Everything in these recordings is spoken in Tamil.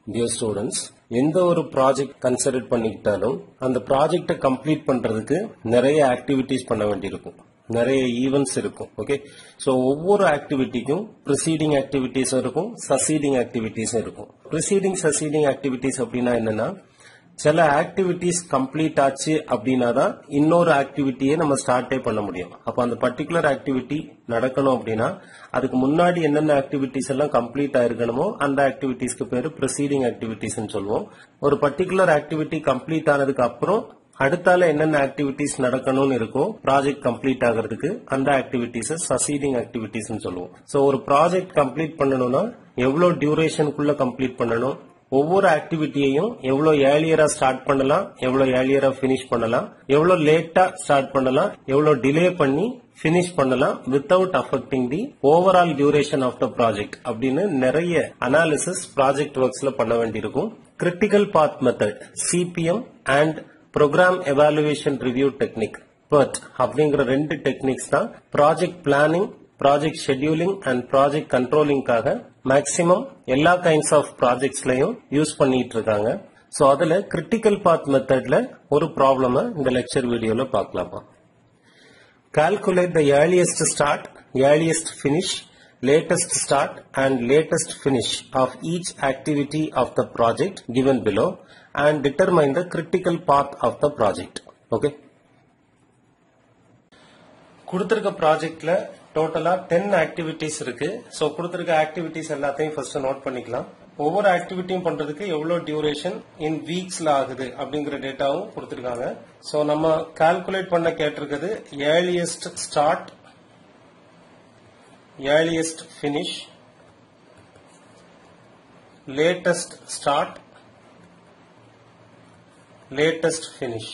டியர் ஸ்டூடெண்ட்ஸ் எந்த ஒரு ப்ராஜெக்ட் கன்சிடர் பண்ணிக்கிட்டாலும் அந்த ப்ராஜெக்டை கம்ப்ளீட் பண்றதுக்கு நிறைய ஆக்டிவிட்டிஸ் பண்ண வேண்டியிருக்கும் நிறைய ஈவெண்ட்ஸ் இருக்கும் ஓகே சோ ஒவ்வொரு ஆக்டிவிட்டிக்கும் ப்ரிசீடிங் ஆக்டிவிட்டிஸும் இருக்கும் சசீடிங் ஆக்டிவிட்டிஸும் இருக்கும் ப்ரிசீடிங் சசீடிங் ஆக்டிவிட்டிஸ் அப்படின்னா என்னன்னா சில ஆக்டிவிட்டிஸ் கம்ப்ளீட் ஆச்சு அப்படின்னா தான் இன்னொரு ஆக்டிவிட்டியை நம்ம ஸ்டார்ட்டே பண்ண முடியும் அப்ப அந்த பர்டிகுலர் ஆக்டிவிட்டி நடக்கணும் அப்படின்னா அதுக்கு முன்னாடி என்னென்ன ஆக்டிவிட்டிஸ் எல்லாம் கம்ப்ளீட் ஆயிருக்கணுமோ அந்த ஆக்டிவிட்டிஸ்க்கு பேரு ப்ரொசீடிங் ஆக்டிவிட்டிஸ் சொல்லுவோம் ஒரு பர்டிகுலர் ஆக்டிவிட்டி கம்ப்ளீட் ஆனதுக்கு அப்புறம் அடுத்தால என்னென்ன ஆக்டிவிட்டிஸ் நடக்கணும்னு இருக்கோ ப்ராஜெக்ட் கம்ப்ளீட் ஆகிறதுக்கு அந்த ஆக்டிவிட்டிஸ் சசீடிங் ஆக்டிவிட்டிஸ் சொல்லுவோம் சோ ஒரு ப்ராஜெக்ட் கம்ப்ளீட் பண்ணணும்னா எவ்வளவு டியூரேஷனுக்குள்ள கம்ப்ளீட் பண்ணணும் ஒவ்வொரு ஆக்டிவிட்டியையும் எவ்வளவு ஏர்லியரா ஸ்டார்ட் பண்ணலாம் எவ்வளவு ஏர்லியரா பினிஷ் பண்ணலாம் எவ்வளவு லேட்டா ஸ்டார்ட் பண்ணலாம் எவ்வளவு டிலே பண்ணி பினிஷ் பண்ணலாம் without affecting the overall duration of the project அப்படின்னு நிறைய அனாலிசிஸ் ப்ராஜெக்ட் ஒர்க்ஸ்ல பண்ண வேண்டியிருக்கும் critical path method CPM and program evaluation review technique PERT அப்படிங்கிற ரெண்டு டெக்னிக்ஸ் தான் project planning project scheduling and project கண்ட்ரோலிங்காக மேக்சிமம் எல்லா கைண்ட்ஸ் ஆஃப் ப்ராஜெக்ட்ஸ்லயும் யூஸ் பண்ணிட்டு இருக்காங்க சோ அதுல கிரிட்டிக்கல் பாத் மெத்தட்ல ஒரு ப்ராப்ளம இந்த லெக்சர் வீடியோல பார்க்கலாமா calculate the earliest start earliest finish latest start and latest finish of each activity of the project given below and determine the critical path of the project okay கொடுத்திருக்க ப்ராஜெக்ட்ல டோட்டலா டென் ஆக்டிவிட்டிஸ் இருக்கு சோ கொடுத்திருக்க ஆக்டிவிட்டிஸ் எல்லாத்தையும் ஃபர்ஸ்ட் நோட் பண்ணிக்கலாம் ஒவ்வொரு ஆக்டிவிட்டியும் பண்றதுக்கு எவ்வளவு டியூரேஷன் இன் வீக்ஸ்ல ஆகுது அப்படிங்கிற டேட்டாவும் கொடுத்திருக்காங்க சோ நம்ம கால்குலேட் பண்ண கேட்டிருக்கிறது earliest start earliest finish latest start latest finish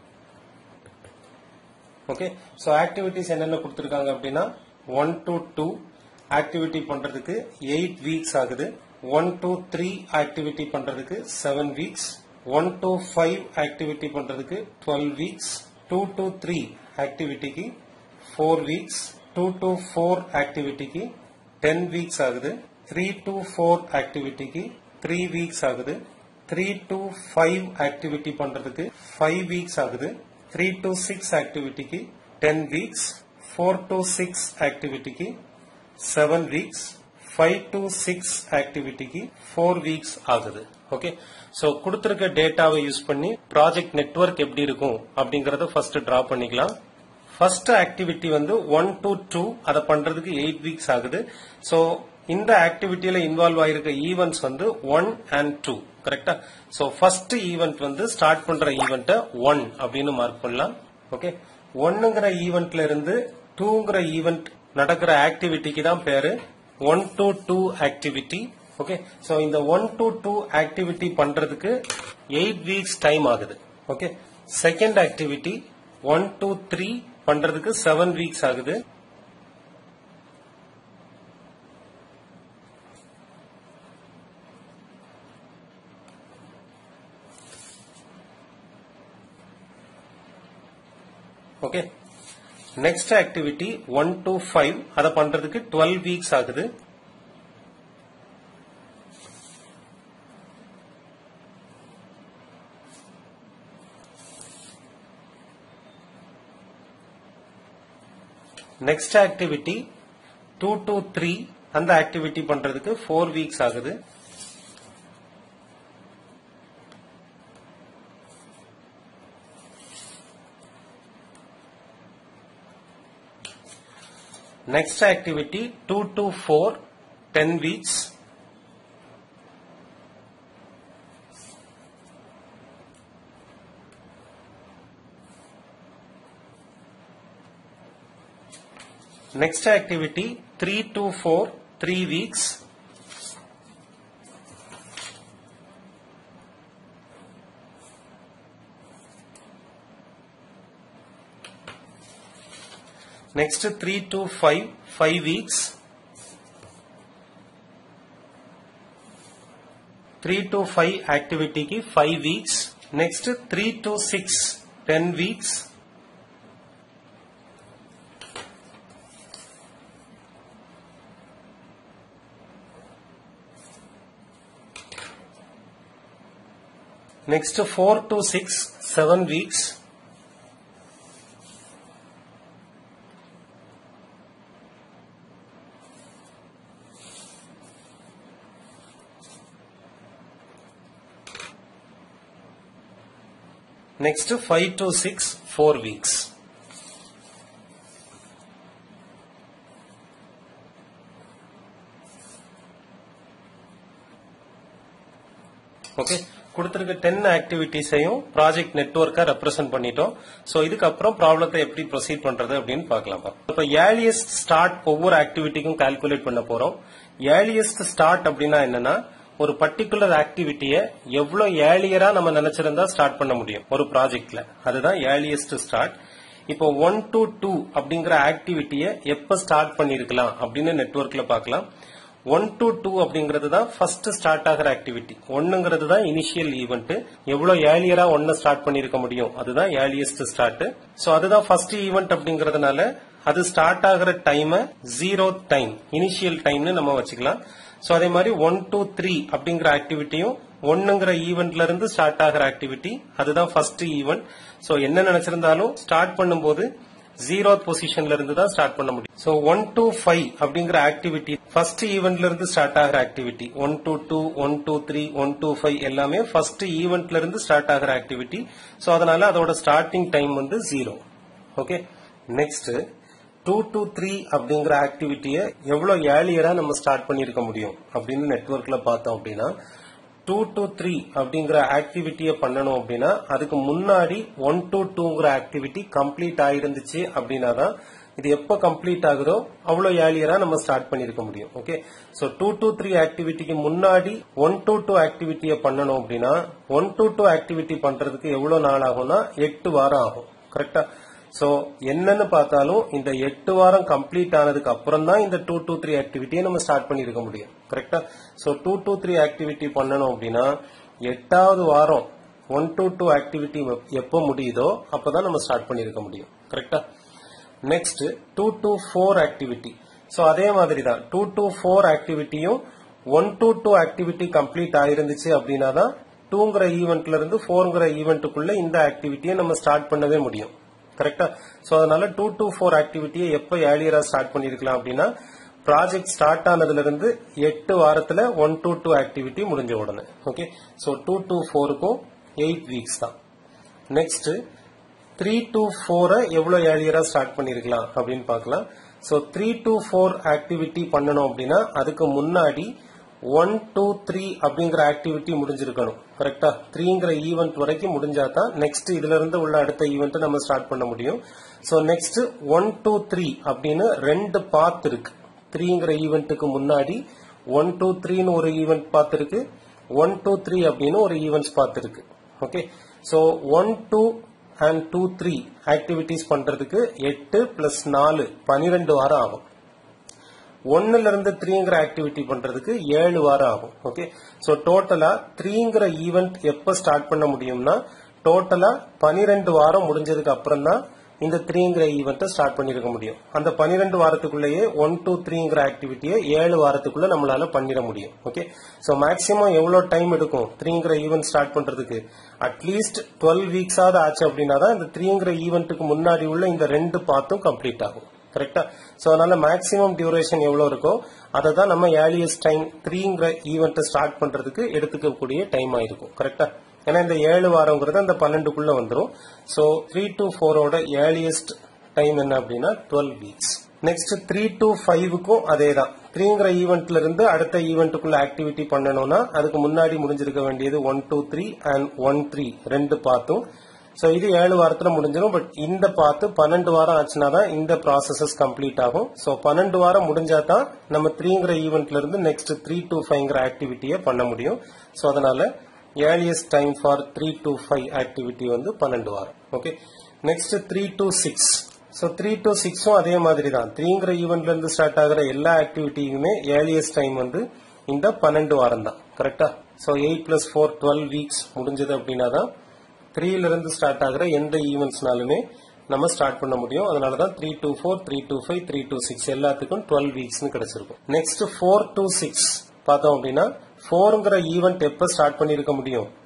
okay so activities என்னென்ன கொடுத்திருக்காங்க அப்படின்னா ஒன் டு டூ ஆக்டிவிட்டி பண்றதுக்கு எயிட் வீக்ஸ் ஆகுது ஒன் டு த்ரீ ஆக்டிவிட்டி பண்றதுக்கு seven weeks one to five activity பண்றதுக்கு twelve weeks two to three ஆக்டிவிட்டிக்கு four weeks two to four ஆக்டிவிட்டிக்கு டென் வீக்ஸ் ஆகுது த்ரீ டு ஃபோர் ஆக்டிவிட்டிக்கு த்ரீ வீக்ஸ் ஆகுது த்ரீ டு ஃபைவ் ஆக்டிவிட்டி பண்றதுக்கு ஃபைவ் வீக்ஸ் ஆகுது த்ரீ டு சிக்ஸ் ஆக்டிவிட்டிக்கு ten weeks four to six ஆக்டிவிட்டிக்கு seven weeks five to six ஆக்டிவிட்டிக்கு ஃபோர் வீக்ஸ் ஆகுது ஓகே சோ கொடுத்திருக்க டேட்டாவை யூஸ் பண்ணி ப்ராஜெக்ட் நெட்வொர்க் எப்படி இருக்கும் அப்படிங்கறத ஃபர்ஸ்ட் டிரா பண்ணிக்கலாம் ஃபர்ஸ்ட் ஆக்டிவிட்டி வந்து ஒன் டு டூ அதை பண்றதுக்கு எயிட் வீக்ஸ் ஆகுது சோ இந்த ஆக்டிவிட்டியில இன்வால்வ் ஆயிருக்க ஈவெண்ட்ஸ் வந்து ஒன் அண்ட் டூ கரெக்டா சோ ஃபர்ஸ்ட் ஈவெண்ட் வந்து ஸ்டார்ட் பண்ற ஈவெண்ட்டை ஒன் அப்படின்னு மார்க் பண்ணலாம் ஓகே ஒன்னுங்கிற ஈவெண்ட்ல இருந்து டூங்கிற ஈவெண்ட் நடக்கிற ஆக்டிவிட்டிக்கு தான் பேரு one to two activity okay so இந்த ஒன் டு டூ ஆக்டிவிட்டி பண்றதுக்கு எயிட் வீக்ஸ் டைம் ஆகுது okay second activity one two three பண்றதுக்கு செவன் வீக்ஸ் ஆகுது okay next activity one to five அதை பண்றதுக்கு டுவெல் வீக்ஸ் ஆகுது next activity two to three அந்த ஆக்டிவிட்டி பண்றதுக்கு ஃபோர் வீக்ஸ் ஆகுது Next activity 2 to 4 10 weeks. Next activity 3 to 4 3 weeks. Next 3 to 5 5 weeks. 3 to 5 activity की 5 weeks. Next 3 to 6 10 weeks. Next four to six seven weeks Next, 5 to 6, 4 weeks. Okay கொடுத்திருக்க டென் ஆக்டிவிட்டிஸையும் ப்ராஜெக்ட் நெட்ஒர்க்கா ரெப்ரசென்ட் பண்ணிட்டோம் சோ இதுக்கப்புறம் ப்ராப்ளத்தை எப்படி ப்ரொசீட் பண்றது அப்படின்னு பார்க்கலாம் இப்ப ஏர்லியஸ்ட் ஸ்டார்ட் ஒவ்வொரு ஆக்டிவிட்டிக்கும் கால்குலேட் பண்ண போறோம் ஏர்லியஸ்ட் ஸ்டார்ட் அப்படின்னா என்னன்னா ஒரு பர்டிகுலர் ஆக்டிவிட்டியை எவ்வளவு ஏர்லியரா நம்ம நினைச்சிருந்தா ஸ்டார்ட் பண்ண முடியும் ஒரு ப்ராஜெக்ட்ல அதுதான் ஏர்லியஸ்ட் ஸ்டார்ட் இப்போ ஒன் டு டூ அப்படிங்கிற ஆக்டிவிட்டியை எப்ப ஸ்டார்ட் பண்ணிருக்கலாம் அப்படின்னு நெட்ஒர்க்ல பார்க்கலாம் ஒன் டு டூ அப்படிங்கிறது தான் ஃபர்ஸ்ட் ஸ்டார்ட் ஆகிற ஆக்டிவிட்டி ஒன்னுங்கிறது தான் இனிஷியல் ஈவெண்ட் எவ்வளவு ஏர்லியரா ஒன்னு ஸ்டார்ட் பண்ணிருக்க முடியும் அதுதான் ஏர்லியஸ்ட் ஸ்டார்ட் சோ அதுதான் ஃபர்ஸ்ட் ஈவெண்ட் அப்படிங்கறதுனால அது ஸ்டார்ட் ஆகிற டைம் ஜீரோ டைம் இனிஷியல் டைம்னு நம்ம வச்சுக்கலாம் சோ அதே மாதிரி ஒன் டூ த்ரீ அப்படிங்கிற ஆக்டிவிட்டியும் ஒன்னுங்கிற ஈவெண்ட்ல இருந்து ஸ்டார்ட் ஆகிற ஆக்டிவிட்டி அதுதான் ஃபர்ஸ்ட் ஈவெண்ட் சோ என்ன நினைச்சிருந்தாலும் ஸ்டார்ட் பண்ணும்போது ஜீரோ பொசிஷன்ல இருந்து தான் ஸ்டார்ட் பண்ண முடியும் சோ ஒன் டூ ஃபைவ் அப்படிங்கிற ஆக்டிவிட்டி ஃபர்ஸ்ட் ஈவெண்ட்ல இருந்து ஸ்டார்ட் ஆகிற activity one to two one two three one two five எல்லாமே ஃபர்ஸ்ட் ஈவெண்ட்ல இருந்து ஸ்டார்ட் ஆகிற ஆக்டிவிட்டி சோ அதனால அதோட ஸ்டார்டிங் டைம் வந்து zero okay next two two three அப்படிங்கிற ஆக்டிவிட்டியை எவ்வளவு ஏர்லியரா நம்ம ஸ்டார்ட் பண்ணிருக்க முடியும் அப்படின்னு நெட்ஒர்க்ல பார்த்தோம் அப்படின்னா டூ டு த்ரீ அப்படிங்கிற ஆக்டிவிட்டியை பண்ணணும் அப்படின்னா அதுக்கு முன்னாடி ஒன் டு டூங்கிற ஆக்டிவிட்டி கம்ப்ளீட் ஆயிருந்துச்சு அப்படின்னா தான் இது எப்ப கம்ப்ளீட் ஆகுதோ அவ்வளவு ஏர்லியரா நம்ம ஸ்டார்ட் பண்ணிருக்க முடியும் okay so two to three ஆக்டிவிட்டிக்கு முன்னாடி ஒன் டு டூ ஆக்டிவிட்டியை பண்ணணும் அப்படின்னா ஒன் டு டூ ஆக்டிவிட்டி பண்றதுக்கு எவ்வளவு நாள் ஆகும்னா எட்டு வாரம் ஆகும் கரெக்டா சோ என்னன்னு பார்த்தாலும் இந்த எட்டு வாரம் கம்ப்ளீட் ஆனதுக்கு அப்புறம் தான் இந்த டூ டூ த்ரீ ஆக்டிவிட்டியை நம்ம ஸ்டார்ட் பண்ணிருக்க முடியும் கரெக்டா so two two three activity பண்ணணும் அப்படின்னா எட்டாவது வாரம் ஒன் டூ டூ ஆக்டிவிட்டி எப்போ முடியுதோ அப்பதான் நம்ம ஸ்டார்ட் பண்ணிருக்க முடியும் கரெக்டா next two two four activity so அதே மாதிரி தான் டூ டூ ஃபோர் ஆக்டிவிட்டியும் one to two activity complete ஆயிருந்துச்சு அப்படின்னா தான் டூங்கிற ஈவெண்ட்ல இருந்து ஃபோர்ங்கிற ஈவெண்ட்டுக்குள்ள இந்த ஆக்டிவிட்டியை நம்ம ஸ்டார்ட் பண்ணவே முடியும் கரெக்டா சோ அதனால டூ டூ ஃபோர் ஆக்டிவிட்டியை எப்ப ஏர்லியரா ஸ்டார்ட் பண்ணிருக்கலாம் அப்படின்னா ப்ராஜெக்ட் ஸ்டார்ட் ஆனதுல இருந்து எட்டு வாரத்துல ஒன் டூ டூ ஆக்டிவிட்டி முடிஞ்ச உடனே ஓகே சோ டூ டூ ஃபோருக்கும் எயிட் வீக்ஸ் தான் நெக்ஸ்ட் த்ரீ டூ ஃபோரை எவ்வளவு ஏர்லியரா ஸ்டார்ட் பண்ணிருக்கலாம் அப்படின்னு பார்க்கலாம் so three two four activity பண்ணணும் அப்படின்னா அதுக்கு முன்னாடி ஒன் டூ த்ரீ அப்படிங்கிற ஆக்டிவிட்டி முடிஞ்சிருக்கணும் கரெக்டா த்ரீங்கிற ஈவெண்ட் வரைக்கும் முடிஞ்சா தான் நெக்ஸ்ட் இதுல இருந்து உள்ள அடுத்த ஈவெண்ட் நம்ம ஸ்டார்ட் பண்ண முடியும் so next one two three அப்படின்னு ரெண்டு பாத் இருக்கு த்ரீங்கிற ஈவெண்ட்டுக்கு முன்னாடி ஒன் டூ த்ரீன்னு ஒரு ஈவெண்ட் பாத் இருக்கு ஒன் டூ த்ரீ அப்படின்னு ஒரு ஈவெண்ட்ஸ் பாத் இருக்கு okay so one two and two three activities பண்றதுக்கு எட்டு பிளஸ் நாலு பனிரெண்டு வாரம் ஆகும் ஒன்னுல இருந்து த்ரீங்கிற ஆக்டிவிட்டி பண்றதுக்கு ஏழு வாரம் ஆகும் ஓகே சோ டோட்டலா த்ரீங்கிற ஈவெண்ட் எப்ப ஸ்டார்ட் பண்ண முடியும்னா டோட்டலா பனிரெண்டு வாரம் முடிஞ்சதுக்கு அப்புறம் தான் இந்த த்ரீங்கிற ஈவெண்ட்டை ஸ்டார்ட் பண்ணிருக்க முடியும் அந்த பனிரெண்டு வாரத்துக்குள்ளேயே ஒன் டூ த்ரீங்கிற ஆக்டிவிட்டியை ஏழு வாரத்துக்குள்ள நம்மளால பண்ணிட முடியும் ஓகே சோ மேக்சிமம் எவ்வளவு டைம் எடுக்கும் த்ரீங்கிற ஈவெண்ட் ஸ்டார்ட் பண்றதுக்கு அட்லீஸ்ட் டுவெல் வீக்ஸாவது ஆச்சு அப்படின்னா தான் இந்த த்ரீங்கிற ஈவெண்ட்டுக்கு முன்னாடி உள்ள இந்த ரெண்டு பாத்தும் கம்ப்ளீட் ஆகும் கரெக்டா சோ அதனால மேக்ஸிமம் டியூரேஷன் எவ்வளவு இருக்கோ அதை தான் நம்ம ஏர்லியஸ்ட் டைம் த்ரீங்கிற ஈவெண்ட் ஸ்டார்ட் பண்றதுக்கு எடுத்துக்கக்கூடிய டைம் ஆயிருக்கும் கரெக்டா ஏன்னா இந்த ஏழு வாரங்கிறது அந்த பன்னெண்டுக்குள்ள வந்துடும் சோ த்ரீ டு ஃபோரோட ஏர்லியஸ்ட் டைம் என்ன அப்படின்னா twelve weeks next three to ஃபைவுக்கும் அதே தான் த்ரீங்கிற ஈவெண்ட்ல இருந்து அடுத்த ஈவெண்ட்டுக்குள்ள ஆக்டிவிட்டி பண்ணணும்னா அதுக்கு முன்னாடி முடிஞ்சிருக்க வேண்டியது one two three and one three ரெண்டு பார்த்தும் சோ இது ஏழு வாரத்துல முடிஞ்சிடும் பட் இந்த பார்த்து பன்னெண்டு வாரம் ஆச்சுன்னா தான் இந்த ப்ராசஸஸ் கம்ப்ளீட் ஆகும் சோ பன்னெண்டு வாரம் முடிஞ்சா தான் நம்ம த்ரீங்கிற ஈவெண்ட்ல இருந்து நெக்ஸ்ட் த்ரீ டு ஃபைவ்ங்கிற ஆக்டிவிட்டியை பண்ண முடியும் சோ அதனால earliest time for three to five activity வந்து பன்னெண்டு வாரம் okay next three to six so three to சிக்ஸும் அதே மாதிரி தான் த்ரீங்கிற ஈவெண்ட்ல இருந்து ஸ்டார்ட் ஆகிற எல்லா ஆக்டிவிட்டியுமே ஏர்லியஸ்ட் டைம் வந்து இந்த பன்னெண்டு வாரம் தான் கரெக்டா so eight plus four twelve weeks முடிஞ்சது அப்படின்னா தான் த்ரீல இருந்து ஸ்டார்ட் ஆகிற எந்த ஈவெண்ட்ஸ்னாலுமே நம்ம ஸ்டார்ட் பண்ண முடியும் அதனால தான் three two four three two five three two six எல்லாத்துக்கும் டுவெல் வீக்ஸ்னு கிடைச்சிருக்கும் நெக்ஸ்ட் ஃபோர் டு சிக்ஸ் பார்த்தோம் அப்படின்னா ஃபோருங்கிற ஈவெண்ட் எப்ப ஸ்டார்ட் பண்ணிருக்க முடியும்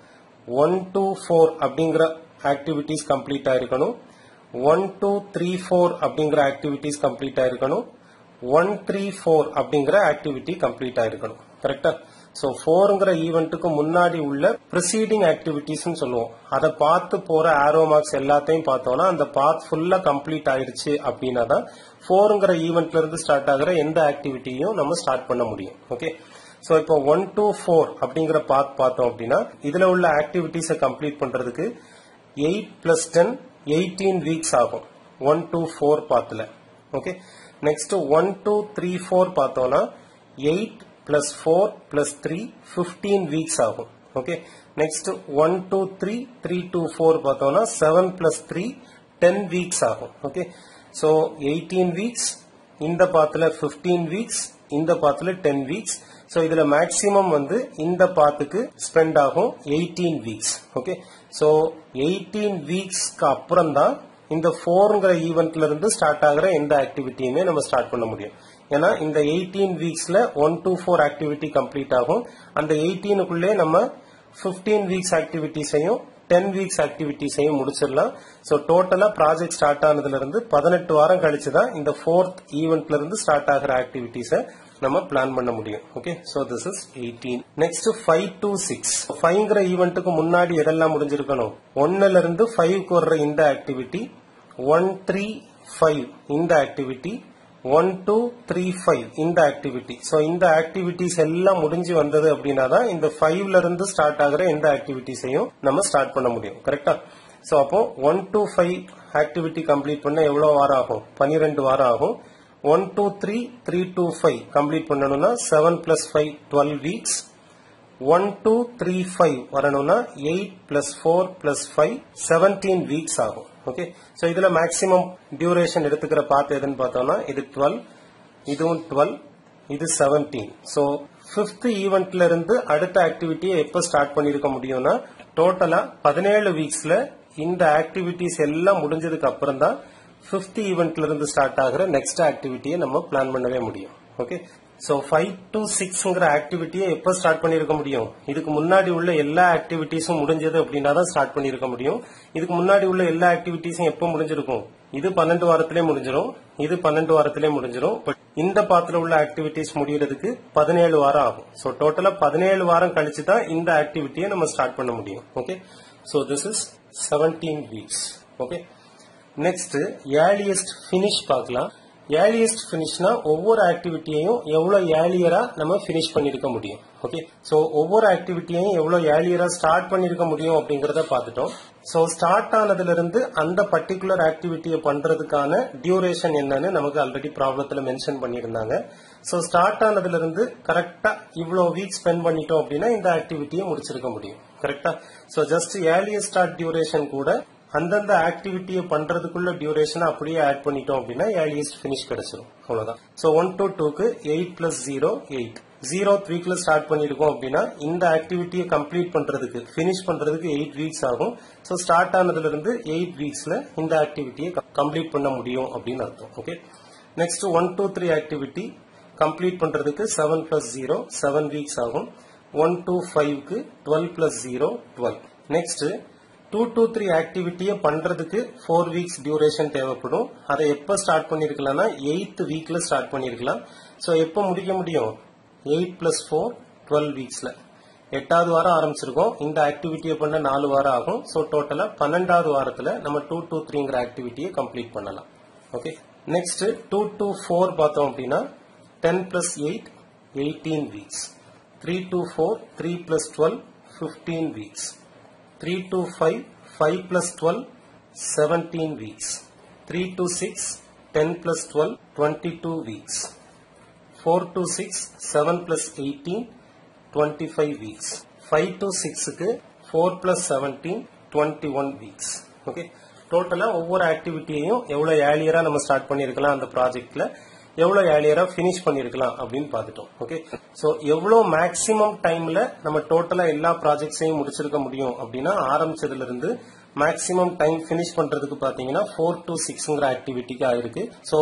ஒன் டூ ஃபோர் அப்படிங்கிற ஆக்டிவிட்டிஸ் கம்ப்ளீட் ஆயிருக்கணும் ஒன் டூ த்ரீ ஃபோர் அப்படிங்கிற ஆக்டிவிட்டிஸ் கம்ப்ளீட் ஆயிருக்கணும் ஒன் த்ரீ ஃபோர் அப்படிங்கிற ஆக்டிவிட்டி கம்ப்ளீட் ஆயிருக்கணும் கரெக்டா சோ ஃபோருங்கிற ஈவெண்ட்டுக்கு முன்னாடி உள்ள ப்ரிசீடிங் ஆக்டிவிட்டிஸ் சொல்லுவோம் அதை பார்த்து போற ஆரோ மார்க்ஸ் எல்லாத்தையும் பார்த்தோம்னா அந்த பாத் ஃபுல்லா கம்ப்ளீட் ஆயிருச்சு அப்படின்னா தான் ஃபோருங்கிற ஈவெண்ட்ல இருந்து ஸ்டார்ட் ஆகிற எந்த ஆக்டிவிட்டியும் நம்ம ஸ்டார்ட் பண்ண முடியும் ஓகே சோ இப்போ ஒன் டூ ஃபோர் அப்படிங்கிற பாத் பார்த்தோம் அப்படின்னா இதுல உள்ள ஆக்டிவிட்டிஸை கம்ப்ளீட் பண்றதுக்கு eight plus ten eighteen weeks ஆகும் ஒன் டூ ஃபோர் பாத்துல okay next one two three four பார்த்தோம்னா eight plus four plus three fifteen weeks ஆகும் okay next one two three three two four பார்த்தோம்னா seven plus three ten weeks ஆகும் ஓகே ஸோ எயிட்டீன் வீக்ஸ் இந்த பாத்துல பிப்டீன் வீக்ஸ் இந்த பாத்துல டென் வீக்ஸ் ஸோ இதுல மேக்சிமம் வந்து இந்த பாத்துக்கு ஸ்பெண்ட் ஆகும் eighteen weeks okay so eighteen வீக்ஸ்க்கு அப்புறம் தான் இந்த ஃபோருங்கிற ஈவெண்ட்ல இருந்து ஸ்டார்ட் ஆகிற எந்த ஆக்டிவிட்டியுமே நம்ம ஸ்டார்ட் பண்ண முடியும் ஏன்னா இந்த எயிட்டீன் வீக்ஸ்ல one two four activity complete ஆகும் அந்த எயிட்டீனுக்குள்ளே நம்ம பிப்டீன் வீக்ஸ் ஆக்டிவிட்டிஸையும் டென் வீக்ஸ் ஆக்டிவிட்டிஸையும் முடிச்சிடலாம் ஸோ டோட்டலா ப்ராஜெக்ட் ஸ்டார்ட் ஆனதுல இருந்து பதினெட்டு வாரம் கழிச்சு தான் இந்த ஃபோர்த் ஈவெண்ட்ல இருந்து ஸ்டார்ட் ஆகிற ஆக்டிவிட்டிஸை நம்ம பிளான் பண்ண முடியும் okay so this is eighteen next five to six ஃபைவ்ங்கிற ஈவெண்ட்டுக்கு முன்னாடி எதெல்லாம் முடிஞ்சிருக்கணும் ஒன்னுல இருந்து ஃபைவ்க்கு வர்ற இந்த ஆக்டிவிட்டி ஒன் த்ரீ ஃபைவ் இந்த activity one two three five இந்த ஆக்டிவிட்டி ஸோ இந்த ஆக்டிவிட்டிஸ் எல்லாம் முடிஞ்சு வந்தது அப்படின்னா தான் இந்த ஃபைவ்ல இருந்து ஸ்டார்ட் ஆகிற எந்த ஆக்டிவிட்டிஸையும் நம்ம ஸ்டார்ட் பண்ண முடியும் கரெக்டா ஸோ அப்போ one two five activity complete பண்ண எவ்வளவு வாரம் ஆகும் பன்னிரெண்டு வாரம் ஆகும் one two three three two five complete பண்ணணும்னா seven plus five twelve weeks one two three five வரணும்னா eight plus four plus five seventeen weeks ஆகும் ஓகே ஸோ இதுல மேக்சிமம் டியூரேஷன் எடுத்துக்கிற பாத்து எதுன்னு பார்த்தோம்னா இது டுவெல் இதுவும் டுவெல் இது செவன்டீன் ஸோ பிப்த் ஈவெண்ட்ல இருந்து அடுத்த ஆக்டிவிட்டியை எப்ப ஸ்டார்ட் பண்ணிருக்க முடியும்னா டோட்டலா பதினேழு வீக்ஸ்ல இந்த ஆக்டிவிட்டிஸ் எல்லாம் முடிஞ்சதுக்கு அப்புறம் தான் பிப்த் ஈவெண்ட்ல இருந்து ஸ்டார்ட் ஆகிற நெக்ஸ்ட் ஆக்டிவிட்டியை நம்ம பிளான் பண்ணவே முடியும் ஓகே சோ ஃபைவ் டு சிக்ஸ்ங்கிற ஆக்டிவிட்டியை எப்ப ஸ்டார்ட் பண்ணிருக்க முடியும் இதுக்கு முன்னாடி உள்ள எல்லா ஆக்டிவிட்டிஸும் முடிஞ்சது அப்படின்னா தான் ஸ்டார்ட் பண்ணிருக்க முடியும் இதுக்கு முன்னாடி உள்ள எல்லா ஆக்டிவிட்டிஸும் எப்ப முடிஞ்சிருக்கும் இது பன்னெண்டு வாரத்திலே முடிஞ்சிடும் இது பன்னெண்டு வாரத்திலே முடிஞ்சிடும் பட் இந்த பாத்துல உள்ள ஆக்டிவிட்டிஸ் முடியறதுக்கு பதினேழு வாரம் ஆகும் சோ டோட்டலா பதினேழு வாரம் கழிச்சு தான் இந்த ஆக்டிவிட்டியை நம்ம ஸ்டார்ட் பண்ண முடியும் okay so this is seventeen weeks okay next earliest finish பார்க்கலாம் ஏர்லியஸ்ட் பினிஷ்னா ஒவ்வொரு ஆக்டிவிட்டியையும் எவ்வளவு ஏர்லியரா நம்ம பினிஷ் பண்ணிருக்க முடியும் ஓகே சோ ஒவ்வொரு ஆக்டிவிட்டியையும் எவ்வளவு ஏர்லியரா ஸ்டார்ட் பண்ணிருக்க முடியும் அப்படிங்கறத பார்த்துட்டோம் சோ ஸ்டார்ட் ஆனதுல இருந்து அந்த பர்டிகுலர் ஆக்டிவிட்டியை பண்றதுக்கான டியூரேஷன் என்னன்னு நமக்கு ஆல்ரெடி ப்ராப்ளத்துல மென்ஷன் பண்ணியிருந்தாங்க சோ ஸ்டார்ட் ஆனதுல இருந்து கரெக்டா இவ்வளவு வீக் ஸ்பெண்ட் பண்ணிட்டோம் அப்படின்னா இந்த ஆக்டிவிட்டியை முடிச்சிருக்க முடியும் கரெக்டா so just earliest start duration கூட அந்தந்த ஆக்டிவிட்டியை பண்றதுக்குள்ள டியூரேஷன் அப்படியே ஆட் பண்ணிட்டோம் அப்படின்னா ஏர்லியஸ்ட் பினிஷ் கிடைச்சிரும் அவ்வளவுதான் சோ ஒன் டு டூக்கு eight plus zero eight zero வீக்ல ஸ்டார்ட் பண்ணிருக்கோம் அப்படின்னா இந்த ஆக்டிவிட்டியை கம்ப்ளீட் பண்றதுக்கு பினிஷ் பண்றதுக்கு எயிட் வீக்ஸ் ஆகும் சோ ஸ்டார்ட் ஆனதுல இருந்து எயிட் வீக்ஸ்ல இந்த ஆக்டிவிட்டியை கம்ப்ளீட் பண்ண முடியும் அப்படின்னு அர்த்தம் okay next one two three activity complete பண்றதுக்கு seven plus zero seven weeks ஆகும் ஒன் டூ ஃபைவ்க்கு twelve plus zero twelve next two two three ஆக்டிவிட்டியை பண்றதுக்கு ஃபோர் வீக்ஸ் டியூரேஷன் தேவைப்படும் அதை எப்ப ஸ்டார்ட் பண்ணிருக்கலாம்னா எயித் வீக்ல ஸ்டார்ட் பண்ணிருக்கலாம் சோ எப்ப முடிக்க முடியும் எயிட் பிளஸ் ஃபோர் டுவெல் வீக்ஸ்ல எட்டாவது வாரம் ஆரம்பிச்சிருக்கோம் இந்த ஆக்டிவிட்டியை பண்ண நாலு வாரம் ஆகும் சோ டோட்டலா பன்னெண்டாவது வாரத்துல நம்ம டூ டூ த்ரீங்கிற ஆக்டிவிட்டியை கம்ப்ளீட் பண்ணலாம் okay next two two four பார்த்தோம் அப்படின்னா ten plus eight eighteen weeks three two four three plus twelve fifteen weeks 3 to 5, 5 plus 12, 17 weeks. 3 to 6, 10 plus 12, 22 weeks. 4 to 6, 7 plus 18, 25 weeks. 5 to 6 க்கு 4 plus 17, 21 weeks. ஓகே டோட்டலா ஒவ்வொரு ஆக்டிவிட்டியையும் எவ்வளவு ஏர்லியரா நம்ம ஸ்டார்ட் பண்ணிருக்கலாம் அந்த ப்ராஜெக்ட்ல எவ்வளவு ஏர்லியரா பினிஷ் பண்ணிருக்கலாம் அப்படின்னு பார்த்துட்டோம் ஓகே சோ எவ்வளவு மேக்சிமம் டைம்ல நம்ம டோட்டலா எல்லா ப்ராஜெக்ட்ஸையும் முடிச்சிருக்க முடியும் அப்படின்னா ஆரம்பிச்சதுல இருந்து மேக்சிமம் டைம் பினிஷ் பண்றதுக்கு பாத்தீங்கன்னா ஃபோர் டு சிக்ஸ்ங்கிற ஆக்டிவிட்டிக்கு ஆயிருக்கு சோ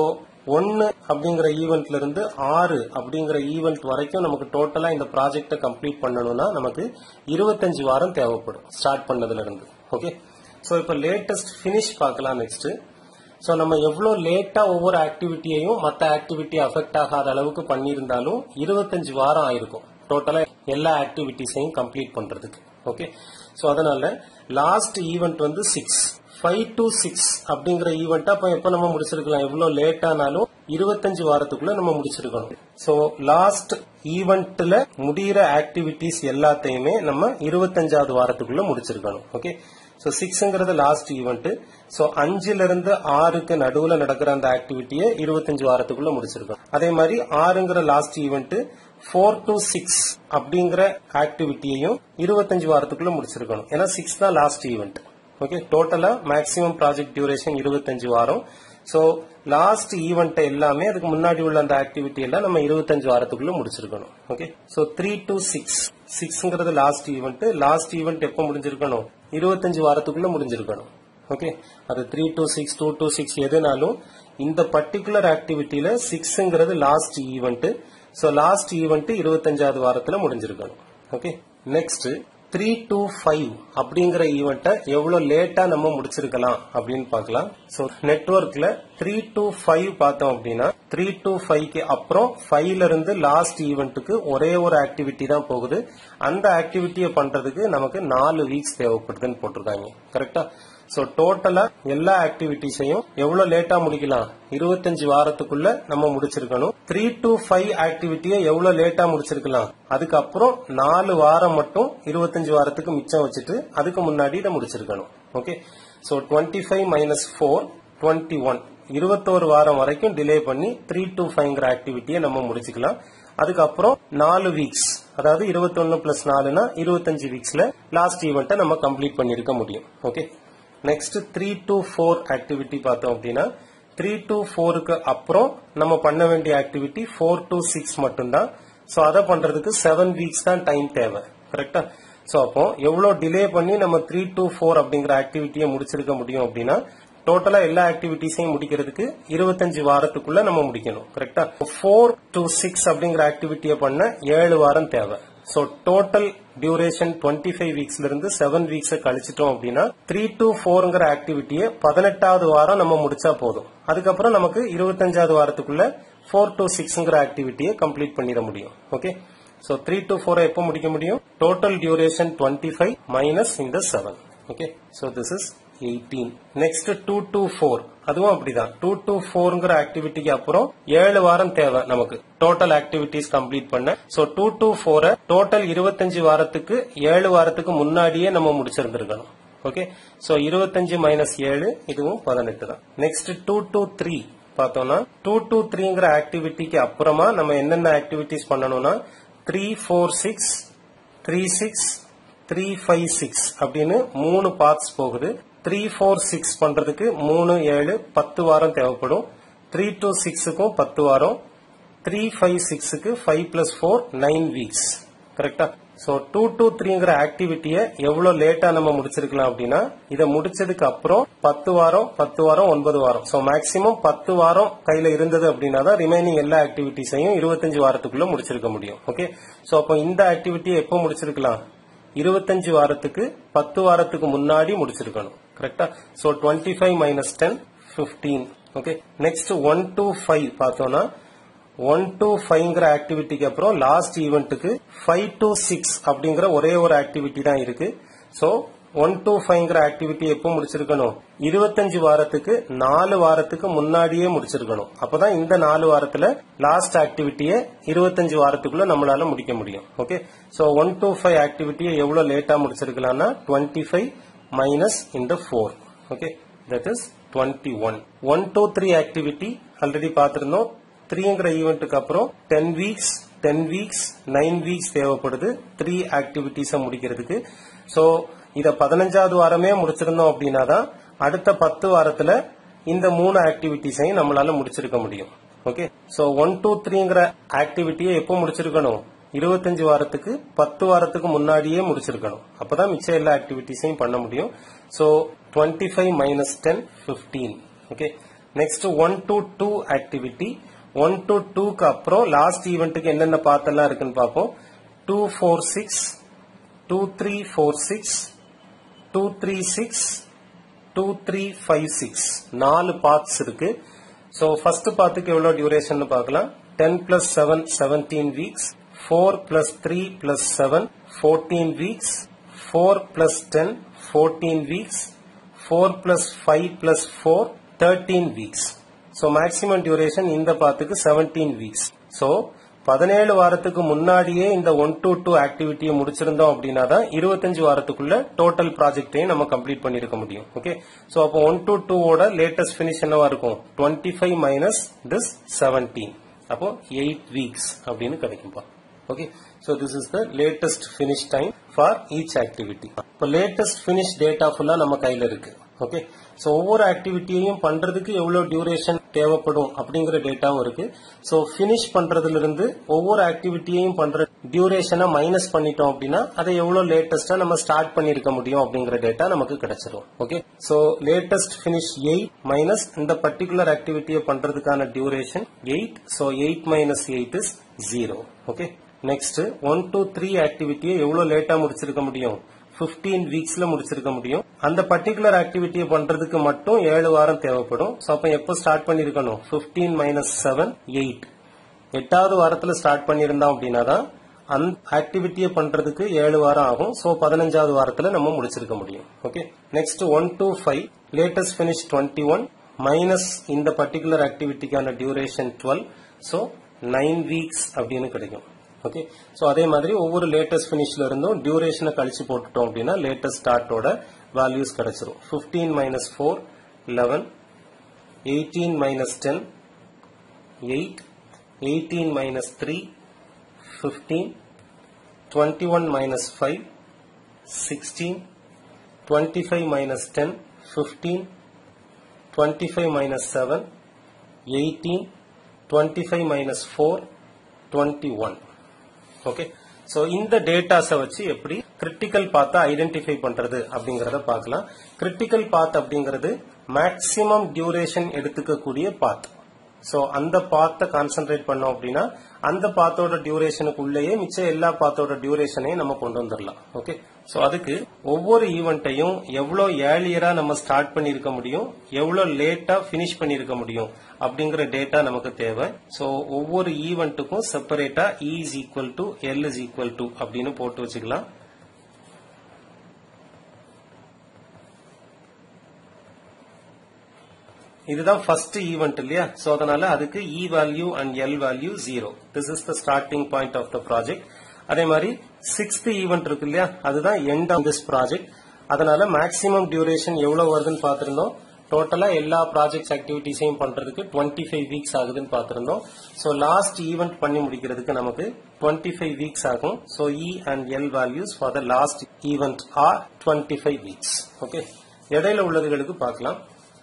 ஒன்னு அப்படிங்கிற ஈவெண்ட்ல இருந்து ஆறு அப்படிங்கிற ஈவெண்ட் வரைக்கும் நமக்கு டோட்டலா இந்த ப்ராஜெக்டை கம்ப்ளீட் பண்ணணும்னா நமக்கு இருபத்தஞ்சு வாரம் தேவைப்படும் ஸ்டார்ட் பண்ணதுல இருந்து ஓகே சோ இப்ப லேட்டஸ்ட் ஃபினிஷ் பார்க்கலாம் நெக்ஸ்ட் சோ நம்ம எவ்வளவு லேட்டா ஒவ்வொரு ஆக்டிவிட்டியையும் மத்த ஆக்டிவிட்டி அஃபெக்ட் ஆகாத அளவுக்கு பண்ணியிருந்தாலும் இருபத்தஞ்சு வாரம் ஆயிருக்கும் டோட்டலா எல்லா ஆக்டிவிட்டிஸையும் கம்ப்ளீட் பண்றதுக்கு ஓகே சோ அதனால லாஸ்ட் ஈவெண்ட் வந்து சிக்ஸ் ஃபைவ் டு சிக்ஸ் அப்படிங்கிற ஈவெண்ட் அப்ப எப்ப நம்ம முடிச்சிருக்கலாம் எவ்வளவு லேட் ஆனாலும் இருபத்தஞ்சு வாரத்துக்குள்ள நம்ம முடிச்சிருக்கணும் சோ லாஸ்ட் ஈவெண்ட்ல முடிகிற ஆக்டிவிட்டிஸ் எல்லாத்தையுமே நம்ம இருபத்தஞ்சாவது வாரத்துக்குள்ள முடிச்சிருக்கணும் ஓகே சோ சிக்ஸ்ங்கிறது லாஸ்ட் ஈவெண்ட் சோ அஞ்சுல இருந்து ஆறுக்கு நடுவுல நடக்கிற அந்த ஆக்டிவிட்டியை இருபத்தஞ்சு வாரத்துக்குள்ள முடிச்சிருக்கோம் அதே மாதிரி ஆறுங்கிற last event four to six அப்படிங்கிற ஆக்டிவிட்டியையும் இருபத்தஞ்சு வாரத்துக்குள்ள முடிச்சிருக்கணும் ஏன்னா சிக்ஸ் தான் லாஸ்ட் ஈவெண்ட் ஓகே டோட்டலா மேக்ஸிமம் ப்ராஜெக்ட் டியூரேஷன் இருபத்தஞ்சு வாரம் சோ லாஸ்ட் ஈவெண்ட் எல்லாமே அதுக்கு முன்னாடி உள்ள அந்த ஆக்டிவிட்டி எல்லாம் நம்ம இருபத்தஞ்சு வாரத்துக்குள்ள முடிச்சிருக்கணும் okay so three to six சிக்ஸ்ங்கிறது லாஸ்ட் ஈவெண்ட் லாஸ்ட் ஈவெண்ட் எப்போ முடிஞ்சிருக்கணும் இருபத்தஞ்சு வாரத்துக்குள்ள முடிஞ்சிருக்கணும் ஓகே அது three to six two to six எதுனாலும் இந்த பர்டிகுலர் ஆக்டிவிட்டியில சிக்ஸ்ங்கிறது last event so last event இருபத்தஞ்சாவது வாரத்துல முடிஞ்சிருக்கணும் okay next three to five அப்படிங்கிற ஈவெண்ட்டை எவ்வளவு லேட்டா நம்ம முடிச்சிருக்கலாம் அப்படின்னு பார்க்கலாம் ஸோ நெட்ஒர்க்ல த்ரீ டு ஃபைவ் பார்த்தோம் அப்படின்னா த்ரீ டு ஃபைவ்க்கு அப்புறம் ஃபைவ்ல இருந்து லாஸ்ட் ஈவெண்ட்டுக்கு ஒரே ஒரு ஆக்டிவிட்டி தான் போகுது அந்த ஆக்டிவிட்டியை பண்றதுக்கு நமக்கு நாலு வீக்ஸ் தேவைப்படுதுன்னு போட்டிருக்காங்க கரெக்டா சோ டோட்டலா எல்லா ஆக்டிவிட்டிஸையும் எவ்வளவு லேட்டா முடிக்கலாம் இருபத்தஞ்சு வாரத்துக்குள்ள நம்ம முடிச்சிருக்கணும் த்ரீ டு ஃபைவ் ஆக்டிவிட்டியை எவ்வளவு லேட்டா முடிச்சிருக்கலாம் அதுக்கப்புறம் நாலு வாரம் மட்டும் இருபத்தஞ்சு வாரத்துக்கு மிச்சம் வச்சுட்டு அதுக்கு முன்னாடி இதை முடிச்சிருக்கணும் okay so twenty five minus four twenty one இருபத்தோரு வாரம் வரைக்கும் டிலே பண்ணி த்ரீ டு ஃபைவ்ங்கிற ஆக்டிவிட்டியை நம்ம முடிச்சுக்கலாம் அதுக்கப்புறம் நாலு வீக்ஸ் அதாவது இருபத்தொன்னு பிளஸ் நாலுனா இருபத்தஞ்சு வீக்ஸ்ல லாஸ்ட் ஈவெண்ட்டை நம்ம கம்ப்ளீட் பண்ணிருக்க முடியும் okay next three to four activity பார்த்தோம் அப்படின்னா த்ரீ டு ஃபோருக்கு அப்புறம் நம்ம பண்ண வேண்டிய ஆக்டிவிட்டி ஃபோர் டு சிக்ஸ் மட்டும்தான் ஸோ அதை பண்றதுக்கு செவன் வீக்ஸ் தான் டைம் தேவை கரெக்டா ஸோ அப்போ எவ்வளவு டிலே பண்ணி நம்ம த்ரீ டு ஃபோர் அப்படிங்கிற ஆக்டிவிட்டியை முடிச்சிருக்க முடியும் அப்படின்னா டோட்டலா எல்லா ஆக்டிவிட்டிஸையும் முடிக்கிறதுக்கு இருபத்தஞ்சு வாரத்துக்குள்ள நம்ம முடிக்கணும் கரெக்டா ஃபோர் டு சிக்ஸ் அப்படிங்கிற ஆக்டிவிட்டியை பண்ண ஏழு வாரம் தேவை so total duration twenty five வீக்ஸ்ல இருந்து செவன் வீக்ஸ் கழிச்சிட்டோம் அப்படின்னா த்ரீ டு ஃபோர்ங்கிற ஆக்டிவிட்டியை பதினெட்டாவது வாரம் நம்ம முடிச்சா போதும் அதுக்கப்புறம் நமக்கு இருபத்தஞ்சாவது வாரத்துக்குள்ள ஃபோர் டு சிக்ஸ்ங்கிற ஆக்டிவிட்டியை கம்ப்ளீட் பண்ணிட முடியும் ஓகே சோ த்ரீ டு ஃபோரை எப்போ முடிக்க முடியும் total duration twenty five minus இந்த seven okay so this is eighteen next two to four அதுவும் அப்படிதான் டூ டு ஃபோர்ங்கிற ஆக்டிவிட்டிக்கு அப்புறம் ஏழு வாரம் தேவை நமக்கு டோட்டல் ஆக்டிவிட்டிஸ் கம்ப்ளீட் பண்ண சோ டூ டு ஃபோரை டோட்டல் இருபத்தஞ்சு வாரத்துக்கு ஏழு வாரத்துக்கு முன்னாடியே நம்ம முடிச்சிருந்திருக்கணும் ஓகே சோ இருபத்தஞ்சு மைனஸ் ஏழு இதுவும் பதினெட்டு தான் நெக்ஸ்ட் டூ டு த்ரீ பார்த்தோம்னா டூ டு த்ரீங்கிற ஆக்டிவிட்டிக்கு அப்புறமா நம்ம என்னென்ன ஆக்டிவிட்டிஸ் பண்ணணும்னா three four six three six three five six அப்படின்னு மூணு பார்ட்ஸ் போகுது த்ரீ ஃபோர் சிக்ஸ் பண்றதுக்கு மூணு ஏழு பத்து வாரம் தேவைப்படும் த்ரீ டூ சிக்ஸுக்கும் பத்து வாரம் த்ரீ ஃபைவ் சிக்ஸுக்கு five plus four nine weeks கரெக்டா சோ டூ டூ த்ரீங்கிற ஆக்டிவிட்டியை எவ்வளவு லேட்டா நம்ம முடிச்சிருக்கலாம் அப்படின்னா இதை முடிச்சதுக்கு அப்புறம் பத்து வாரம் பத்து வாரம் ஒன்பது வாரம் சோ மேக்சிமம் பத்து வாரம் கையில இருந்தது அப்படின்னா தான் ரிமைனிங் எல்லா ஆக்டிவிட்டிஸையும் இருபத்தஞ்சு வாரத்துக்குள்ள முடிச்சிருக்க முடியும் ஓகே சோ அப்போ இந்த ஆக்டிவிட்டியை எப்போ முடிச்சிருக்கலாம் இருபத்தஞ்சு வாரத்துக்கு பத்து வாரத்துக்கு முன்னாடி முடிச்சிருக்கணும் கரெக்டா so twenty five minus ten fifteen okay next one to five பார்த்தோம்னா ஒன் டு ஃபைவ்ங்கிற ஆக்டிவிட்டிக்கு அப்புறம் லாஸ்ட் ஈவெண்ட்டுக்கு ஃபைவ் டு சிக்ஸ் அப்படிங்கிற ஒரே ஒரு ஆக்டிவிட்டி தான் இருக்கு சோ ஒன் டு ஃபைவ்ங்கிற ஆக்டிவிட்டி எப்போ முடிச்சிருக்கணும் இருபத்தஞ்சு வாரத்துக்கு நாலு வாரத்துக்கு முன்னாடியே முடிச்சிருக்கணும் அப்பதான் இந்த நாலு வாரத்துல லாஸ்ட் ஆக்டிவிட்டியை இருபத்தஞ்சு வாரத்துக்குள்ள நம்மளால முடிக்க முடியும் okay so one to five ஆக்டிவிட்டியை எவ்வளவு லேட்டா முடிச்சிருக்கலாம்னா டுவெண்ட்டி ஃபைவ் மைனஸ் இந்த four okay that is twenty one one two three activity already பார்த்திருந்தோம் த்ரீங்கிற ஈவெண்ட்டுக்கு அப்புறம் ten weeks ten weeks nine weeks தேவைப்படுது த்ரீ ஆக்டிவிட்டிஸை முடிக்கிறதுக்கு சோ இத பதினஞ்சாவது வாரமே முடிச்சிருந்தோம் அப்படின்னா தான் அடுத்த பத்து வாரத்துல இந்த மூணு ஆக்டிவிட்டிஸையும் நம்மளால முடிச்சிருக்க முடியும் ஓகே சோ ஒன் டூ த்ரீங்கிற ஆக்டிவிட்டியை எப்போ முடிச்சிருக்கணும் இருபத்தஞ்சு வாரத்துக்கு பத்து வாரத்துக்கு முன்னாடியே முடிச்சிருக்கணும் அப்பதான் மிச்சம் எல்லா ஆக்டிவிட்டிஸையும் பண்ண முடியும் so twenty five minus ten fifteen okay next one to two activity one to டூக்கு அப்புறம் லாஸ்ட் ஈவெண்ட்டுக்கு என்னென்ன பாத்தெல்லாம் இருக்குன்னு பார்ப்போம் two four six two three four six two three six two three five six நாலு பாத்ஸ் இருக்கு ஸோ ஃபர்ஸ்ட் பாத்துக்கு எவ்வளவு டியூரேஷன் பார்க்கலாம் ten plus seven seventeen weeks four plus three plus seven fourteen weeks four plus ten fourteen weeks four plus five plus four thirteen weeks so maximum duration இந்த பாத்துக்கு செவன்டீன் வீக்ஸ் ஸோ பதினேழு வாரத்துக்கு முன்னாடியே இந்த ஒன் டு டூ ஆக்டிவிட்டியை முடிச்சிருந்தோம் அப்படின்னா தான் இருபத்தஞ்சு வாரத்துக்குள்ள டோட்டல் ப்ராஜெக்டையும் நம்ம கம்ப்ளீட் பண்ணிருக்க முடியும் ஓகே ஸோ அப்போ ஒன் டு டூவோட லேட்டஸ்ட் பினிஷ் என்னவா இருக்கும் twenty five minus this seventeen அப்போ எயிட் வீக்ஸ் அப்படின்னு கிடைக்கும்பா okay so this is the latest finish time for each activity இப்போ லேட்டஸ்ட் பினிஷ் டேட்டா ஃபுல்லா நம்ம கையில இருக்கு ஓகே ஸோ ஒவ்வொரு ஆக்டிவிட்டியையும் பண்றதுக்கு எவ்வளவு டியூரேஷன் தேவைப்படும் அப்படிங்கிற டேட்டாவும் இருக்கு ஸோ பினிஷ் பண்றதுல இருந்து ஒவ்வொரு ஆக்டிவிட்டியையும் பண்ற டியூரேஷனை மைனஸ் பண்ணிட்டோம் அப்படின்னா அதை எவ்வளவு லேட்டஸ்டா நம்ம ஸ்டார்ட் பண்ணிருக்க முடியும் அப்படிங்கிற டேட்டா நமக்கு கிடைச்சிரும் okay so latest finish eight minus இந்த பர்டிகுலர் ஆக்டிவிட்டியை பண்றதுக்கான duration eight so eight minus eight is zero okay next one two three ஆக்டிவிட்டியை எவ்வளவு லேட்டா முடிச்சிருக்க முடியும் 15 வீக்ஸ்ல முடிச்சிருக்க முடியும் அந்த பர்டிகுலர் ஆக்டிவிட்டியை பண்றதுக்கு மட்டும் ஏழு வாரம் தேவைப்படும் சோ அப்ப எப்போ ஸ்டார்ட் பண்ணிருக்கணும் 15 மைனஸ் செவன் எயிட் எட்டாவது வாரத்துல ஸ்டார்ட் பண்ணியிருந்தோம் அப்படின்னா தான் அந்த ஆக்டிவிட்டியை பண்றதுக்கு ஏழு வாரம் ஆகும் சோ பதினஞ்சாவது வாரத்துல நம்ம முடிச்சிருக்க முடியும் okay next one two five latest finish twenty one minus இந்த பர்டிகுலர் ஆக்டிவிட்டிக்கான duration twelve so nine weeks அப்படின்னு கிடைக்கும் ஓகே சோ அதே மாதிரி ஒவ்வொரு லேட்டஸ்ட் பினிஷ்ல இருந்தும் டியூரேஷனை கழிச்சு போட்டுட்டோம் அப்படின்னா லேட்டஸ்ட் ஸ்டார்ட்டோட வேல்யூஸ் கிடைச்சிரும் 15 minus four eleven eighteen minus ten eight eighteen minus three fifteen twenty one minus five sixteen twenty five minus ten fifteen twenty five minus seven eighteen twenty five minus four twenty one okay so இந்த டேட்டாஸை வச்சு எப்படி கிரிட்டிக்கல் பாத்தை ஐடென்டிஃபை பண்றது அப்படிங்கறத பார்க்கலாம் கிரிட்டிக்கல் பாத் அப்படிங்கிறது மேக்சிமம் டியூரேஷன் எடுத்துக்கக்கூடிய பாத் சோ அந்த பாத்தை கான்சென்ட்ரேட் பண்ணோம் அப்படின்னா அந்த பாத்தோட டியூரேஷனுக்குள்ளேயே மிச்சம் எல்லா பாத்தோட டியூரேஷனையும் நம்ம கொண்டு வந்துடலாம் ஓகே சோ அதுக்கு ஒவ்வொரு ஈவெண்ட்டையும் எவ்வளவு ஏர்லியரா நம்ம ஸ்டார்ட் பண்ணிருக்க முடியும் எவ்வளவு லேட்டா பினிஷ் பண்ணிருக்க முடியும் அப்படிங்கிற டேட்டா நமக்கு தேவை சோ ஒவ்வொரு ஈவெண்ட்டுக்கும் செப்பரேட்டா E is equal to L is equal to அப்படின்னு போட்டு வச்சுக்கலாம் இதுதான் ஃபர்ஸ்ட் ஈவெண்ட் இல்லையா சோ அதனால அதுக்கு E value and L value zero this is the starting point of the project அதே மாதிரி சிக்ஸ்த் ஈவெண்ட் இருக்கு இல்லையா அதுதான் எண்ட் ஆஃப் திஸ் ப்ராஜெக்ட் அதனால மேக்ஸிமம் டியூரேஷன் எவ்வளவு வருதுன்னு பார்த்திருந்தோம் டோட்டலா எல்லா ப்ராஜெக்ட்ஸ் ஆக்டிவிட்டிஸையும் பண்றதுக்கு டுவெண்ட்டி ஃபைவ் வீக்ஸ் ஆகுதுன்னு பார்த்திருந்தோம் சோ லாஸ்ட் ஈவெண்ட் பண்ணி முடிக்கிறதுக்கு நமக்கு டுவெண்ட்டி ஃபைவ் வீக்ஸ் ஆகும் so E and L values for the last event are twenty five weeks okay இடையில உள்ளதுகளுக்கு பார்க்கலாம்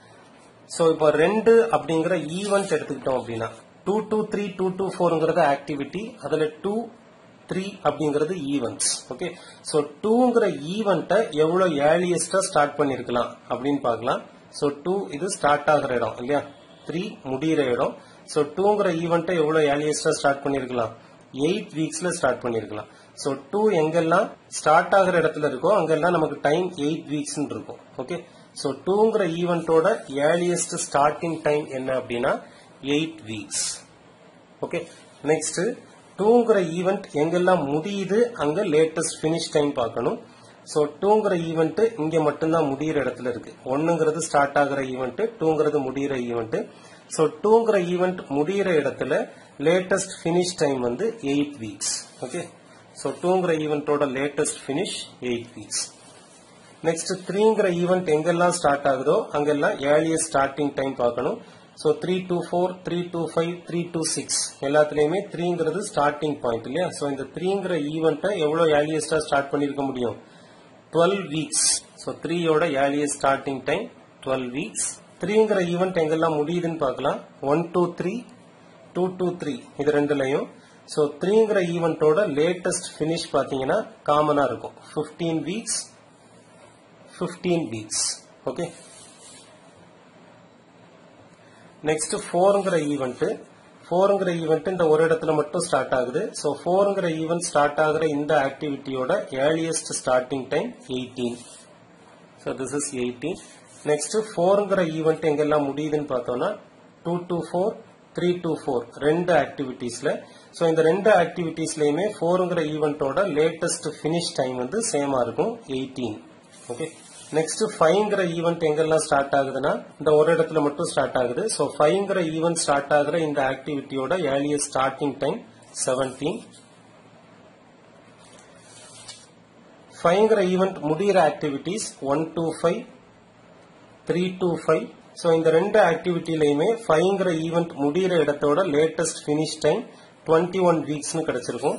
சோ இப்போ ரெண்டு அப்படிங்கிற ஈவெண்ட் எடுத்துக்கிட்டோம் அப்படின்னா two two three two two ஃபோர்ங்கிறது ஆக்டிவிட்டி அதுல டூ த்ரீ அப்படிங்கிறது ஈவெண்ட்ஸ் ஓகே சோ டூங்கிற ஈவெண்ட்டை எவ்வளவு ஏர்லியஸ்டா ஸ்டார்ட் பண்ணிருக்கலாம் அப்படின்னு பார்க்கலாம் சோ டூ இது ஸ்டார்ட் ஆகுற இடம் இல்லையா த்ரீ முடியிற இடம் சோ டூங்கிற ஈவெண்ட்டை எவ்வளவு ஏர்லியஸ்டா ஸ்டார்ட் பண்ணிருக்கலாம் எயிட் வீக்ஸ்ல ஸ்டார்ட் பண்ணிருக்கலாம் சோ டூ எங்கெல்லாம் ஸ்டார்ட் ஆகுற இடத்துல இருக்கோ அங்கெல்லாம் நமக்கு டைம் எயிட் வீக்ஸ் இருக்கும் ஓகே சோ டூங்கிற ஈவெண்டோட ஏர்லியஸ்ட் ஸ்டார்டிங் டைம் என்ன அப்படின்னா எயிட் வீக்ஸ் ஓகே நெக்ஸ்ட் டூங்கிற ஈவெண்ட் எங்கெல்லாம் முடியுது அங்க லேட்டஸ்ட் பினிஷ் டைம் பார்க்கணும் சோ டூங்கிற ஈவெண்ட் இங்க மட்டும்தான் முடியிற இடத்துல இருக்கு ஒன்னுங்கிறது ஸ்டார்ட் ஆகுற ஈவெண்ட் டூங்கிறது முடியிற ஈவெண்ட் சோ டூங்கிற ஈவெண்ட் முடியிற இடத்துல லேட்டஸ்ட் பினிஷ் டைம் வந்து எயிட் வீக்ஸ் ஓகே சோ டூங்கிற ஈவெண்டோட latest finish eight weeks next த்ரீங்கிற ஈவெண்ட் எங்கெல்லாம் ஸ்டார்ட் ஆகுதோ அங்கெல்லாம் ஏர்லியஸ்ட் ஸ்டார்டிங் டைம் பார்க்கணும் so three two four three two five three two six எல்லாத்துலயுமே த்ரீங்கிறது ஸ்டார்டிங் பாயிண்ட் இல்லையா சோ இந்த த்ரீங்கிற ஈவெண்ட்டை எவ்வளவு ஏர்லியஸ்டா ஸ்டார்ட் பண்ணிருக்க முடியும் டுவெல் வீக்ஸ் ஸோ த்ரீயோட earliest starting time twelve weeks த்ரீங்கிற ஈவெண்ட் எங்கெல்லாம் முடியுதுன்னு பார்க்கலாம் one two three two two three இது ரெண்டுலையும் ஸோ த்ரீங்கிற ஈவெண்ட்டோட லேட்டஸ்ட் ஃபினிஷ் பார்த்தீங்கன்னா காமனா இருக்கும் fifteen weeks fifteen weeks okay next ஃபோருங்கிற ஈவெண்ட் ஃபோருங்கிற ஈவெண்ட் இந்த ஒரு இடத்துல மட்டும் ஸ்டார்ட் ஆகுது ஸோ ஃபோருங்கிற ஈவெண்ட் ஸ்டார்ட் ஆகுற இந்த ஆக்டிவிட்டியோட earliest starting time eighteen so this is eighteen next ஃபோருங்கிற ஈவெண்ட் எங்கெல்லாம் முடியுதுன்னு பார்த்தோம்னா two two four three two four ரெண்டு ஆக்டிவிட்டீஸ்ல ஸோ இந்த ரெண்டு ஆக்டிவிட்டீஸ்லயுமே ஃபோருங்கிற ஈவெண்ட்டோட லேட்டஸ்ட் ஃபினிஷ் டைம் வந்து சேமா இருக்கும் எயிட்டீன் ஓகே நெக்ஸ்ட் ஃபைவ்ங்கிற ஈவெண்ட் எங்கெல்லாம் ஸ்டார்ட் ஆகுதுன்னா இந்த ஒரு இடத்துல மட்டும் ஸ்டார்ட் ஆகுது ஸோ ஃபைவ்ங்கிற ஈவெண்ட் ஸ்டார்ட் ஆகுற இந்த ஆக்டிவிட்டியோட ஏர்லியஸ்ட் ஸ்டார்டிங் டைம் செவன்டீன் ஃபைவ்ங்கிற ஈவெண்ட் முடிகிற activities one two five three two five so இந்த ரெண்டு ஆக்டிவிட்டிலையுமே ஃபைவ்ங்கிற ஈவெண்ட் முடிகிற இடத்தோட latest finish time twenty one வீக்ஸ்னு கிடைச்சிருக்கும்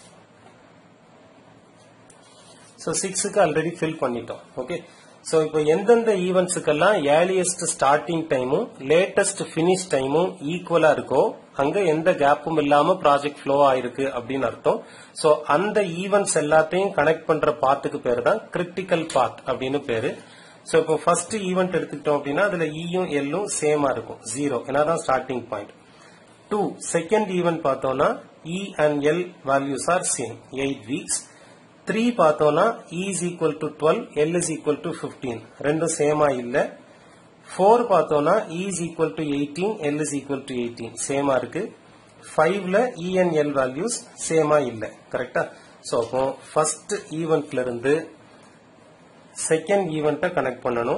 ஸோ சிக்ஸுக்கு ஆல்ரெடி ஃபில் பண்ணிட்டோம் ஓகே ஸோ இப்போ எந்தெந்த ஈவெண்ட்ஸுக்கெல்லாம் ஏர்லியஸ்ட் ஸ்டார்டிங் டைமும் லேட்டஸ்ட் ஃபினிஷ் டைமும் ஈக்குவலா இருக்கோ அங்க எந்த கேப்பும் இல்லாம ப்ராஜெக்ட் ஃப்ளோ ஆயிருக்கு அப்படின்னு அர்த்தம் ஸோ அந்த ஈவெண்ட்ஸ் எல்லாத்தையும் கனெக்ட் பண்ற பாத்துக்கு பேர் தான் கிரிட்டிக்கல் பாத் அப்படின்னு பேரு ஸோ இப்போ ஃபர்ஸ்ட் ஈவெண்ட் எடுத்துக்கிட்டோம் அப்படின்னா அதுல ஈயும் எல்லும் சேமா இருக்கும் ஜீரோ தான் starting point two second event பார்த்தோம்னா E and L values are same eight weeks three பார்த்தோம்னா E is equal to twelve L is equal to fifteen ரெண்டும் சேமா இல்ல ஃபோர் பார்த்தோம்னா E is equal to eighteen L is equal to eighteen சேமா இருக்கு ஃபைவ்ல இ அண்ட் எல் வேல்யூஸ் சேமா இல்ல கரெக்டா ஸோ அப்போ ஃபர்ஸ்ட் ஈவெண்ட்ல இருந்து செகண்ட் ஈவெண்ட்டை கனெக்ட் பண்ணணும்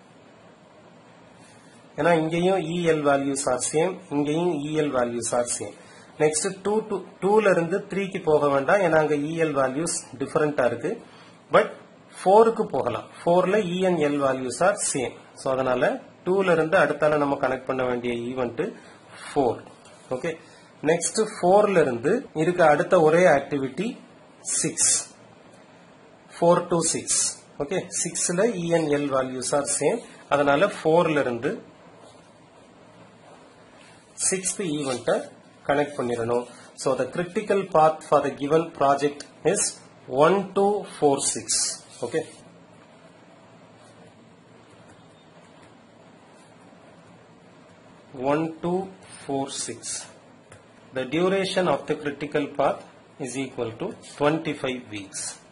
ஏன்னா இங்கேயும் இஎல் வேல்யூஸ் ஆர் சேம் இங்கேயும் E L values are same next two two டூல இருந்து த்ரீக்கு போக வேண்டாம் ஏன்னா அங்க இஎல் வேல்யூஸ் டிஃபரெண்டா இருக்கு பட் ஃபோருக்கு போகலாம் ஃபோர்ல E and L values are same so அதனால டூல இருந்து அடுத்தால நம்ம கனெக்ட் பண்ண வேண்டிய ஈவெண்ட் ஃபோர் ஓகே நெக்ஸ்ட் ஃபோர்ல இருந்து இருக்க அடுத்த ஒரே activity six four to six okay சிக்ஸ்ல இஎன்எல் வேல்யூஸ் ஆர் சேம் அதனால ஃபோர்ல இருந்து சிக்ஸ்த் ஈவெண்ட்டை கனெக்ட் பண்ணிடணும் so the critical path for the given project is one two four six okay one two four six the duration of the critical path is equal to 25 weeks.